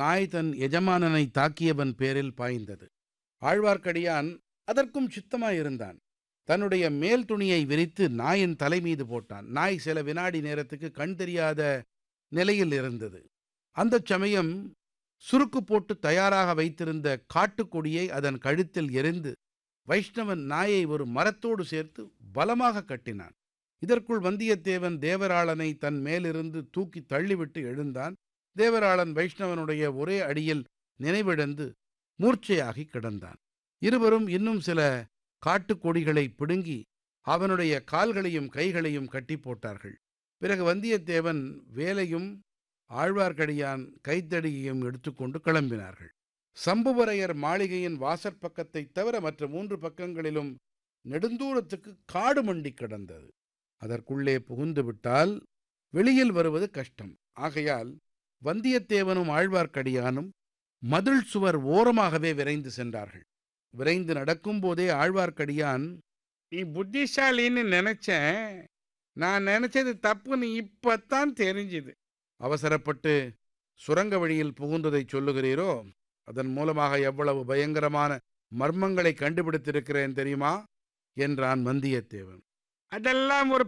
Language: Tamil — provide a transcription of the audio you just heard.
நாய் தன் எஜமானனை தாக்கியவன் பேரில் பாய்ந்தது ஆழ்வார்க்கடியான் அதற்கும் சித்தமாயிருந்தான் தன்னுடைய மேல் துணியை விரித்து நாயின் தலை மீது போட்டான் நாய் சில வினாடி நேரத்துக்கு கண் தெரியாத நிலையில் இருந்தது அந்தச் சமயம் சுருக்கு போட்டு தயாராக வைத்திருந்த காட்டுக்கொடியை அதன் கழுத்தில் எரிந்து வைஷ்ணவன் நாயை ஒரு மரத்தோடு சேர்த்து பலமாக கட்டினான் இதற்குள் வந்தியத்தேவன் தேவராளனை தன் மேலிருந்து தூக்கி தள்ளிவிட்டு எழுந்தான் தேவராளன் வைஷ்ணவனுடைய ஒரே அடியில் நினைவிழந்து மூர்ச்சையாகி கிடந்தான் இருவரும் இன்னும் சில காட்டுக்கொடிகளை பிடுங்கி அவனுடைய கால்களையும் கைகளையும் கட்டி போட்டார்கள் பிறகு வந்தியத்தேவன் வேலையும் ஆழ்வார்க்கடியான் கைத்தடியையும் எடுத்துக்கொண்டு கிளம்பினார்கள் சம்புவரையர் மாளிகையின் வாசற்பக்கத்தைத் தவிர மற்ற மூன்று பக்கங்களிலும் நெடுந்தூரத்துக்கு காடு மண்டி கிடந்தது அதற்குள்ளே புகுந்து விட்டால் வெளியில் வருவது கஷ்டம் ஆகையால் வந்தியத்தேவனும் ஆழ்வார்க்கடியானும் மதில் சுவர் ஓரமாகவே விரைந்து சென்றார்கள் விரைந்து நடக்கும்போதே ஆழ்வார்க்கடியான் நீ புத்திசாலின்னு நினைச்சேன் நான் நினைச்சது தப்புன்னு இப்பத்தான் தெரிஞ்சுது அவசரப்பட்டு சுரங்க வழியில் புகுந்ததை சொல்லுகிறீரோ அதன் மூலமாக எவ்வளவு பயங்கரமான மர்மங்களை கண்டுபிடித்திருக்கிறேன் தெரியுமா என்றான் வந்தியத்தேவன் அதெல்லாம் ஒரு